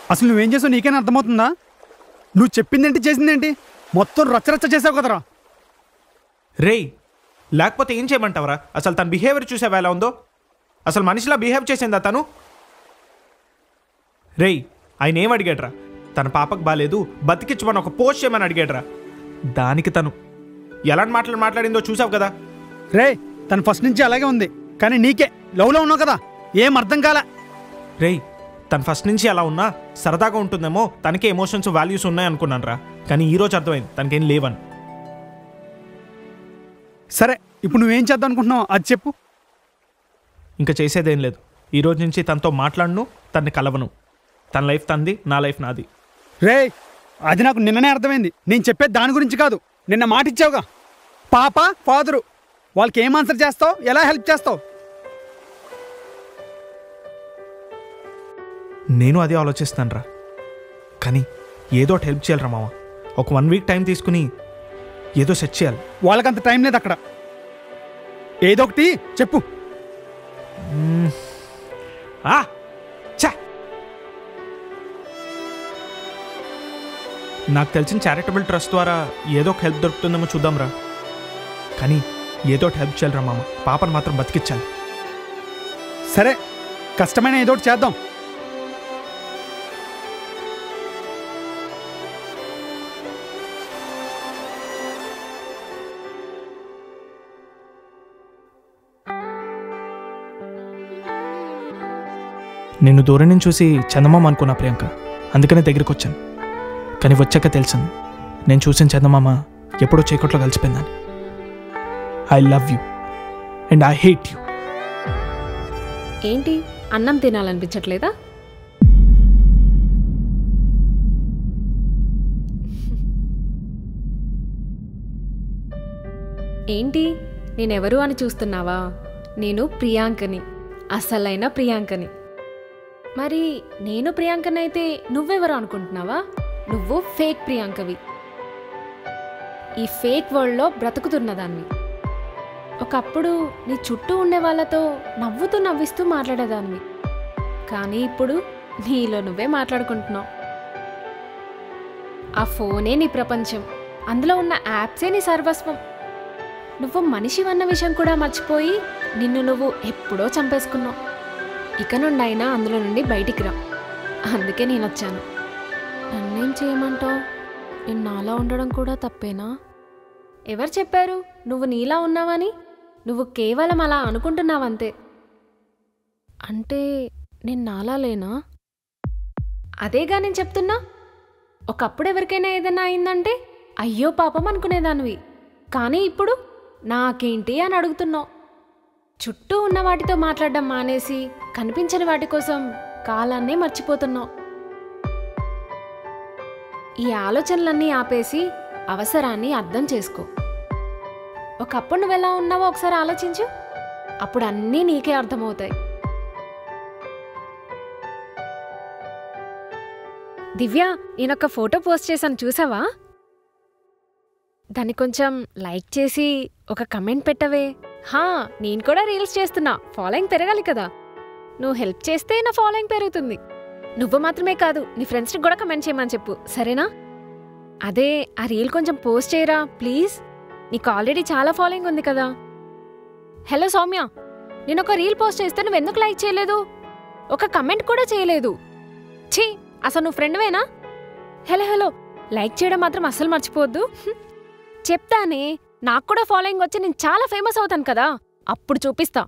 అసలు నువ్వేం చేసావు నీకైనా అర్థమవుతుందా నువ్వు చెప్పిందేంటి చేసిందేంటి మొత్తం రచ్చరచ్చ చేసావు కదరా రేయ్ లేకపోతే ఏం చేయమంటావరా అసలు తన బిహేవియర్ చూసావా ఎలా ఉందో అసలు మనిషిలా బిహేవ్ చేసిందా తను రేయ్ ఆయన ఏం అడిగాడ్రా తన పాపకు బాలేదు బతికించమని ఒక పోస్ట్ చేయమని అడిగాడ్రా దానికి తను ఎలాంటి మాటలు మాట్లాడిందో చూసావు కదా రే తను ఫస్ట్ నుంచి అలాగే ఉంది కానీ నీకే లవ్లో ఉన్నావు కదా ఏం అర్థం కాలా రేయ్ తను ఫస్ట్ నుంచి అలా ఉన్నా సరదాగా ఉంటుందేమో తనకే ఎమోషన్స్ వాల్యూస్ ఉన్నాయి అనుకున్నాను రా కానీ ఈ రోజు అర్థమైంది తనకేం లేవని సరే ఇప్పుడు నువ్వేం చేద్దాం అనుకుంటున్నావు అది చెప్పు ఇంకా చేసేదేం లేదు ఈ రోజు నుంచి తనతో మాట్లాడను తన్ని కలవను తన లైఫ్ తంది నా లైఫ్ నాది రే అది నాకు నిన్ననే అర్థమైంది నేను చెప్పేది దాని గురించి కాదు నిన్న మాట ఇచ్చావుగా పాప ఫాదరు వాళ్ళకి ఏం ఆన్సర్ చేస్తావు ఎలా హెల్ప్ చేస్తావు నేను అదే ఆలోచిస్తాను రా కానీ ఏదో ఒకటి హెల్ప్ చేయాలరా మామ ఒక వన్ వీక్ టైం తీసుకుని ఏదో సెట్ చేయాలి వాళ్ళకంత టైం లేదు అక్కడ ఏదో ఒకటి చెప్పు ఆ చా నాకు తెలిసిన చారిటబుల్ ట్రస్ట్ ద్వారా ఏదో ఒక హెల్ప్ దొరుకుతుందేమో చూద్దాంరా కానీ ఏదో ఒకటి హెల్ప్ చేయాలిరా మామ పాపను మాత్రం బతికించాలి సరే కష్టమైన ఏదో ఒకటి చేద్దాం నిన్ను దూరం నుంచి చూసి చందమామ అనుకున్నా ప్రియాంక అందుకనే దగ్గరికి వచ్చాను కానీ వచ్చాక తెలిసింది నేను చూసిన చందమామ ఎప్పుడో చీకట్లో కలిసిపోయిందని I love you and I hate you ఏంటి అన్నం తినాలనిపించట్లేదా ఏంటి నేనెవరు అని చూస్తున్నావా నేను ప్రియాంకని అసలైన ప్రియాంకని మరి నేను ప్రియాంకనైతే నువ్వెవరు అనుకుంటున్నావా నువ్వు ఫేక్ ప్రియాంకవి ఈ ఫేక్ వరల్డ్లో బ్రతుకుతున్నదాన్ని ఒకప్పుడు నీ చుట్టూ ఉండే వాళ్ళతో నవ్వుతూ నవ్విస్తూ మాట్లాడేదాన్ని కానీ ఇప్పుడు నీలో నువ్వే మాట్లాడుకుంటున్నావు ఆ ఫోనే నీ ప్రపంచం అందులో ఉన్న యాప్సే నీ సర్వస్వం నువ్వు మనిషి అన్న విషయం కూడా మర్చిపోయి నిన్ను నువ్వు ఎప్పుడో చంపేసుకున్నావు ఇక నుండి అయినా అందులో నుండి బయటికి రా అందుకే నేను వచ్చాను నన్నేం చేయమంటావు నేను నాలా ఉండడం కూడా తప్పేనా ఎవరు చెప్పారు నువ్వు నీలా ఉన్నావని నువ్వు కేవలం అలా అనుకుంటున్నావంతే అంటే నేను నాలా లేనా అదేగా నేను చెప్తున్నా ఒకప్పుడు ఎవరికైనా ఏదైనా అయిందంటే అయ్యో పాపం అనుకునేదానివి కానీ ఇప్పుడు నాకేంటి అని అడుగుతున్నావు చుట్టూ ఉన్న వాటితో మాట్లాడడం మానేసి కనిపించని వాటి కోసం కాలాన్నే మర్చిపోతున్నావు ఈ ఆలోచనలన్నీ ఆపేసి అవసరాన్ని అర్థం చేసుకో ఒకప్పుడు నువ్వు ఎలా ఉన్నావో ఒకసారి ఆలోచించు అప్పుడు అన్నీ నీకే అర్థమవుతాయి దివ్య నేనొక ఫోటో పోస్ట్ చేశాను చూసావా దాన్ని కొంచెం లైక్ చేసి ఒక కమెంట్ పెట్టవే హా నేను కూడా రీల్స్ చేస్తున్నా ఫాలోయింగ్ పెరగాలి కదా నువ్వు హెల్ప్ చేస్తే నా ఫాలోయింగ్ పెరుగుతుంది నువ్వు మాత్రమే కాదు నీ ఫ్రెండ్స్కి కూడా కమెంట్ చేయమని చెప్పు సరేనా అదే ఆ రీల్ కొంచెం పోస్ట్ చేయరా ప్లీజ్ నీకు ఆల్రెడీ చాలా ఫాలోయింగ్ ఉంది కదా హలో సౌమ్య నేను ఒక రీల్ పోస్ట్ చేస్తే నువ్వు ఎందుకు లైక్ చేయలేదు ఒక కమెంట్ కూడా చేయలేదు ఛీ అసలు నువ్వు ఫ్రెండ్వేనా హలో హలో లైక్ చేయడం మాత్రం అస్సలు మర్చిపోవద్దు హ్మ్. చెప్తానే నాకు కూడా ఫాలోయింగ్ వచ్చి నేను చాలా ఫేమస్ అవుతాను కదా అప్పుడు చూపిస్తా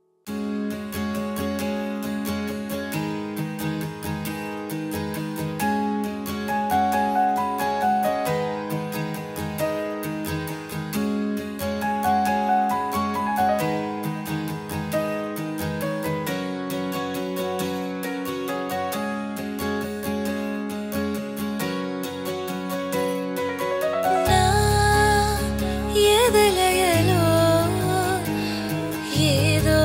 నా ఎదలయలో ఏదో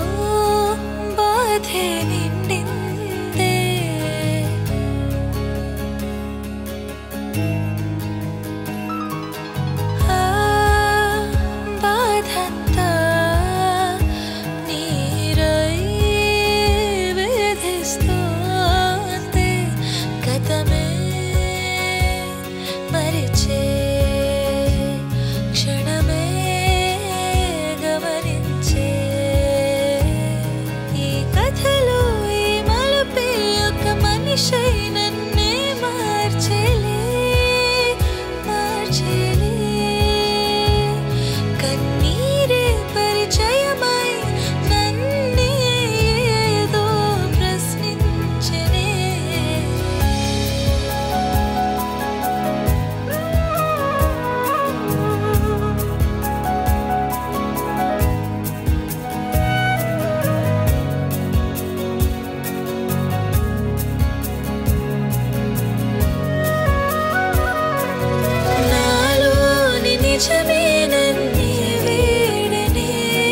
బాధే నిండిందే ఆ బాధంతా నీరై వేధిస్తోంది మనిషై నన్నే మార్చేలే మార్చేలే కన్నీరే పరిచయమై నన్నే ఏదో ప్రశ్నించనే నాలోని నిజమే నన్నే వేడనే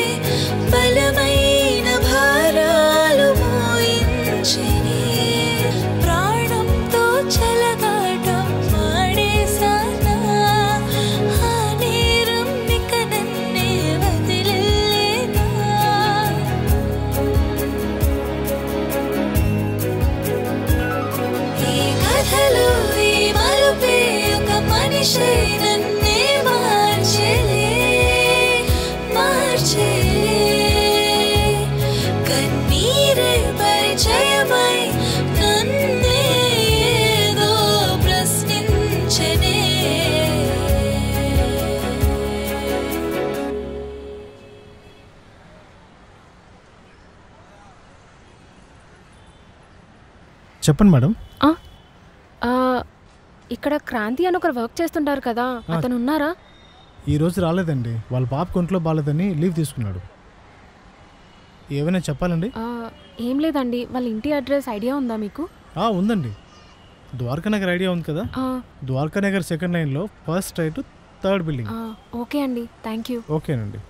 బలమైన భారాలు మోయించనే ప్రాణంతో చలగాటం మాడేసానా ఆ నేరం ఇక నన్నే వదిలేనా ఈ కథలో ఈ మలుపే ఒక మనిషి నన్నే మార్చేలే మార్చేలే కన్నీరే పరిచయమై నన్నే ఏదో ప్రశ్నించనే చెప్పండి మేడం ఆ, ఇక్కడ క్రాంతి అని ఒకరు వర్క్ చేస్తుంటారు కదా అతను ఉన్నారా ఈ రోజు రాలేదండి వాళ్ళ పాప ఒంట్లో బాగాలేదని లీవ్ తీసుకున్నాడు ఏమైనా చెప్పాలండి ఆ, ఏం లేదండి వాళ్ళ ఇంటి అడ్రస్ ఐడియా ఉందా మీకు ఆ, ఉందండి ద్వారకా నగర్ ఐడియా ఉంది కదా ఆ, ద్వారకా నగర్ సెకండ్ లైన్లో ఫస్ట్ రైట్ థర్డ్ బిల్డింగ్ ఆ, ఓకే అండి థ్యాంక్ యూ ఓకేనండి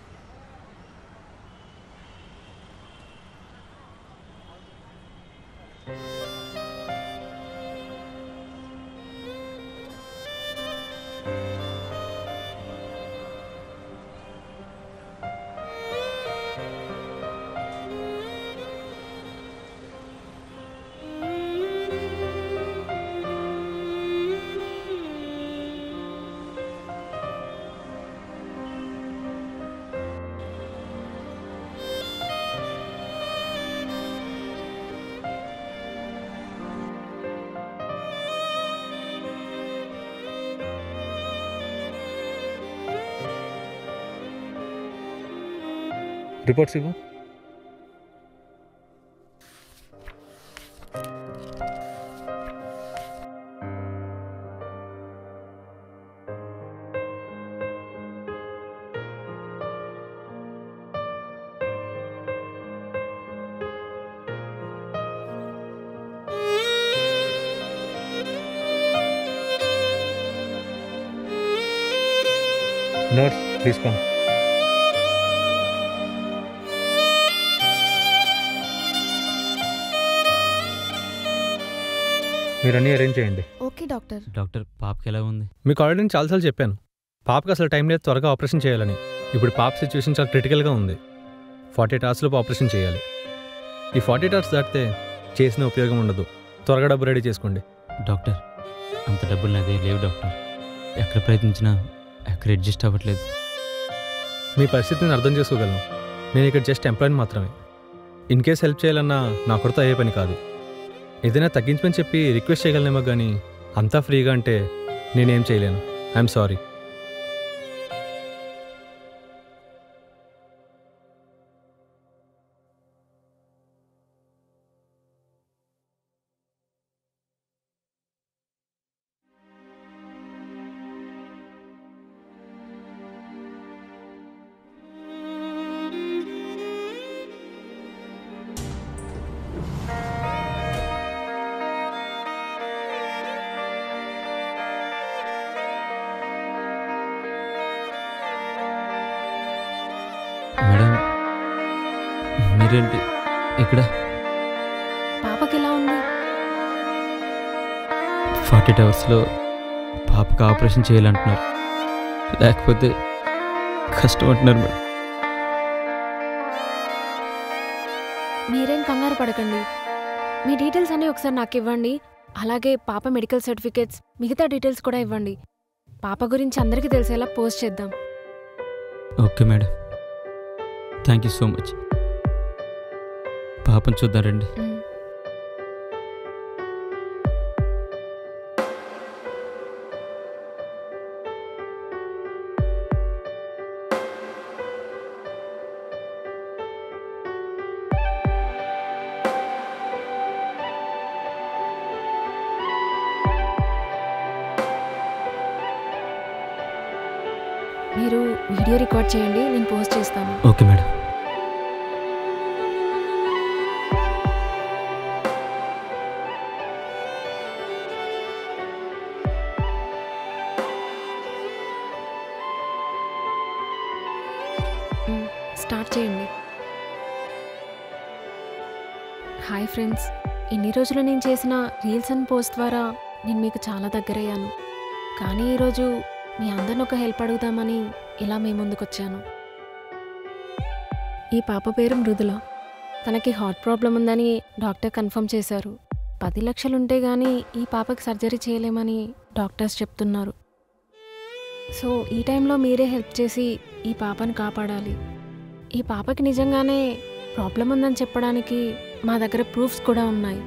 రిపోర్ట్స్ ఇవ్వు నర్స్ తీసుకో మీరు అన్నీ అరేంజ్ చేయండి ఓకే డాక్టర్ డాక్టర్ పాపకి ఎలా ఉంది మీకు ఆల్రెడీ నేను చాలాసార్లు చెప్పాను పాపకి అసలు టైం లేదు త్వరగా ఆపరేషన్ చేయాలని ఇప్పుడు పాప సిచ్యువేషన్ చాలా క్రిటికల్గా ఉంది ఫార్టీ ఎయిట్ అవర్స్లోపు ఆపరేషన్ చేయాలి ఈ ఫార్టీ ఎయిట్ అవర్స్ దాటితే చేసిన ఉపయోగం ఉండదు త్వరగా డబ్బు రెడీ చేసుకోండి డాక్టర్ అంత డబ్బులు నాదే లేవు డాక్టర్ ఎక్కడ ప్రయత్నించినా ఎక్కడ అడ్జస్ట్ అవ్వట్లేదు మీ పరిస్థితిని అర్థం చేసుకోగలను నేను ఇక్కడ జస్ట్ ఎంప్లాయీ మాత్రమే ఇన్ కేస్ హెల్ప్ చేయాలన్నా నా కొరత అయ్యే పని కాదు ఏదైనా తగ్గించమని చెప్పి రిక్వెస్ట్ చేయగలనేమో కానీ అంతా ఫ్రీగా అంటే నేనేం చేయలేను ఐఎమ్ సారీ మేడం మీరేంటి ఇక్కడ పాపకి ఎలా ఉంది ఫార్టీ ఎయిట్ అవర్స్లో పాపకి ఆపరేషన్ చేయాలంటున్నారు లేకపోతే కష్టం అంటున్నారు మేడం మీరేం కంగారు పడకండి మీ డీటెయిల్స్ అన్నీ ఒకసారి నాకు ఇవ్వండి అలాగే పాప మెడికల్ సర్టిఫికేట్స్ మిగతా డీటెయిల్స్ కూడా ఇవ్వండి పాప గురించి అందరికీ తెలిసేలా పోస్ట్ చేద్దాం okay madam thank you so much పాపను చూద్దాం రండి మ్. వీడియో రికార్డ్ చేయండి నేను పోస్ట్ చేస్తాను ఓకే మేడం మ్, స్టార్ట్ చేయండి హాయ్ ఫ్రెండ్స్ ఇన్ని రోజులు నేను చేసిన రీల్స్ అండ్ పోస్ట్ ద్వారా నేను మీకు చాలా దగ్గరయ్యాను కానీ ఈరోజు మీ అందరిని ఒక హెల్ప్ అడుగుదామని ఇలా మీ ముందుకు వచ్చాను ఈ పాప పేరు మృదుల తనకి హార్ట్ ప్రాబ్లం ఉందని డాక్టర్ కన్ఫర్మ్ చేశారు పది లక్షలుంటే కానీ ఈ పాపకి సర్జరీ చేయలేమని డాక్టర్స్ చెప్తున్నారు సో ఈ టైంలో మీరే హెల్ప్ చేసి ఈ పాపని కాపాడాలి ఈ పాపకి నిజంగానే ప్రాబ్లం ఉందని చెప్పడానికి మా దగ్గర ప్రూఫ్స్ కూడా ఉన్నాయి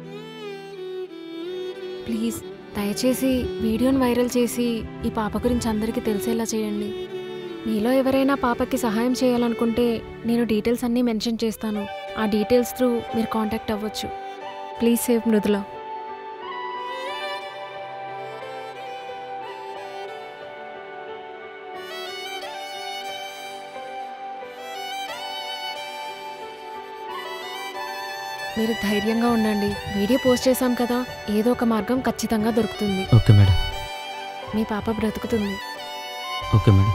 ప్లీజ్ దయచేసి వీడియోని వైరల్ చేసి ఈ పాప గురించి అందరికీ తెలిసేలా చేయండి మీలో ఎవరైనా పాపకి సహాయం చేయాలనుకుంటే నేను డీటెయిల్స్ అన్నీ మెన్షన్ చేస్తాను ఆ డీటెయిల్స్ త్రూ మీరు కాంటాక్ట్ అవ్వచ్చు ప్లీజ్ సేవ్ మృదుల మీరు ధైర్యంగా ఉండండి వీడియో పోస్ట్ చేశాం కదా ఏదో ఒక మార్గం ఖచ్చితంగా దొరుకుతుంది ఓకే మేడం మీ పాప బ్రతుకుతుంది okay madam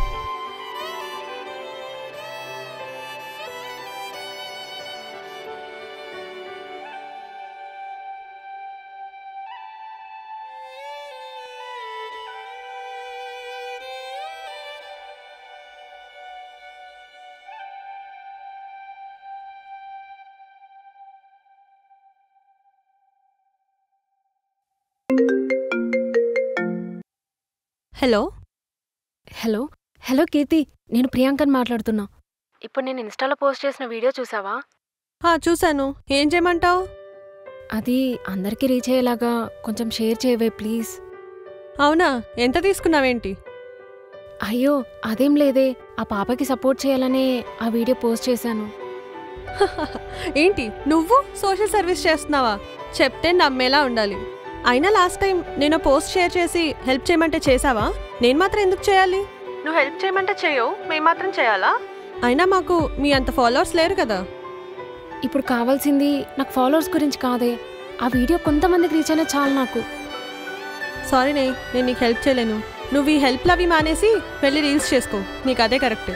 hello hello hello Keerthi నేను ప్రియాంకని మాట్లాడుతున్నా ఇప్పుడు నేను ఇన్స్టాలో పోస్ట్ చేసిన వీడియో చూసావా ఆ, చూశాను ఏం చేయమంటావు అది అందరికీ రీచ్ అయ్యేలాగా కొంచెం షేర్ చేయవే ప్లీజ్ అవునా ఎంత తీసుకున్నావేంటి అయ్యో అదేం లేదే ఆ పాపకి సపోర్ట్ చేయాలనే ఆ వీడియో పోస్ట్ చేశాను ఏంటి నువ్వు సోషల్ సర్వీస్ చేస్తున్నావా చెప్తే నమ్మేలా ఉండాలి అయినా లాస్ట్ టైం నేను పోస్ట్ షేర్ చేసి హెల్ప్ చేయమంటే చేసావా నేను మాత్రం ఎందుకు చేయాలి నువ్వు హెల్ప్ చేయమంటే చేయవు మేము మాత్రం చేయాలా అయినా మాకు మీ అంత ఫాలోవర్స్ లేరు కదా ఇప్పుడు కావాల్సింది నాకు ఫాలోవర్స్ గురించి కాదే ఆ వీడియో కొంతమందికి రీచ్ అయినా చాలు నాకు సారీ నే నేను నీకు హెల్ప్ చేయలేను నువ్వు ఈ హెల్ప్లు అవి మానేసి వెళ్ళి రీల్స్ చేసుకో నీకు అదే కరెక్ట్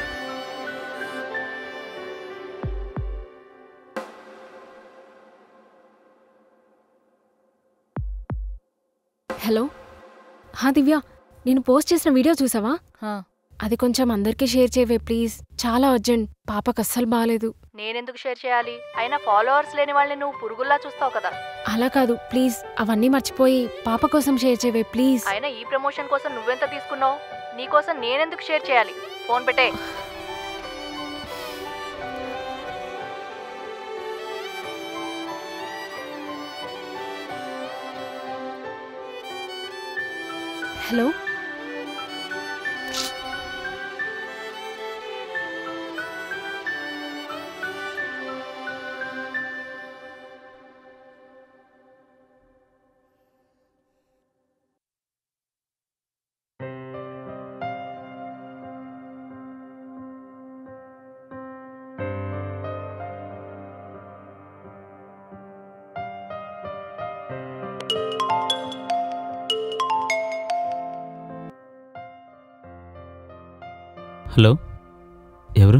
హలో హా దివ్య నేను పోస్ట్ చేసిన వీడియో చూసావా అది కొంచెం అందరికీ షేర్ చేయవే ప్లీజ్ చాలా అర్జెంట్ పాపకు అస్సలు బాగాలేదు నేనెందుకు షేర్ చేయాలి అయినా ఫాలోవర్స్ లేని వాళ్ళని నువ్వు పురుగుల్లా చూస్తావు కదా అలా కాదు ప్లీజ్ అవన్నీ మర్చిపోయి పాప కోసం షేర్ చేయవే ప్లీజ్ అయినా ఈ ప్రమోషన్ కోసం నువ్వెంత తీసుకున్నావు నీకోసం నేనెందుకు షేర్ చేయాలి ఫోన్ పెట్టే హలో హలో ఎవరు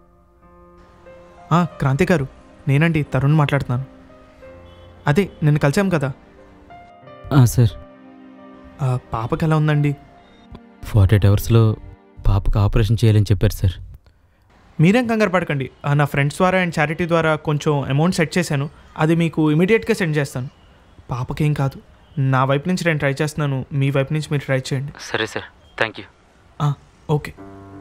ఆ, క్రాంతి గారు నేనండి తరుణ్ మాట్లాడుతున్నాను అదే నిన్ను కలిసాం కదా ఆ, సార్ ఆ, పాపకి ఎలా ఉందండి ఫార్టీ ఎయిట్ అవర్స్లో పాపకు ఆపరేషన్ చేయాలని చెప్పారు సార్ మీరేం కంగారు పడకండి ఆ, నా ఫ్రెండ్స్ ద్వారా అండ్ చారిటీ ద్వారా కొంచెం అమౌంట్ సెట్ చేశాను అది మీకు ఇమీడియట్గా సెండ్ చేస్తాను పాపకేం కాదు నా వైపు నుంచి నేను ట్రై చేస్తున్నాను మీ వైపు నుంచి మీరు ట్రై చేయండి సరే సార్ థ్యాంక్ యూ ఆ, ఓకే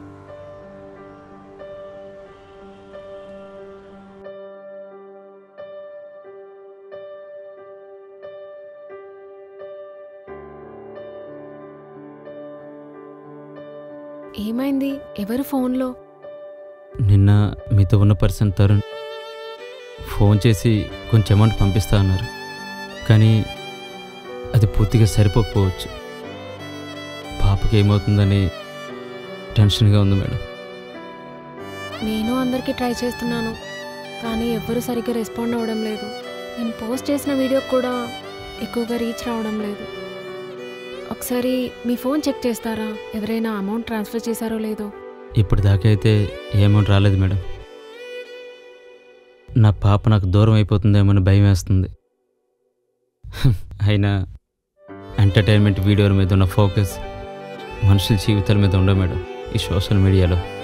ఏమైంది ఎవరు ఫోన్లో నిన్న మీతో ఉన్న పర్సన్ తరుణ్ ఫోన్ చేసి కొంచెం అమౌంట్ పంపిస్తా అన్నారు కానీ అది పూర్తిగా సరిపోకపోవచ్చు పాపకి ఏమవుతుందని టెన్షన్గా ఉంది మేడం నేను అందరికీ ట్రై చేస్తున్నాను కానీ ఎవ్వరూ సరిగ్గా రెస్పాండ్ అవ్వడం లేదు నేను పోస్ట్ చేసిన వీడియోకి కూడా ఎక్కువగా రీచ్ రావడం లేదు ఒకసారి మీ ఫోన్ చెక్ చేస్తారా ఎవరైనా అమౌంట్ ట్రాన్స్ఫర్ చేశారో లేదో ఇప్పుడు దాకా అయితే ఏ అమౌంట్ రాలేదు మేడం నా పాప నాకు దూరం అయిపోతుందేమో అని భయం వేస్తుంది అయినా ఎంటర్టైన్మెంట్ వీడియోల మీద ఉన్న ఫోకస్ మనుషుల జీవితాల మీద ఉండవు మేడం ఈ సోషల్ మీడియాలో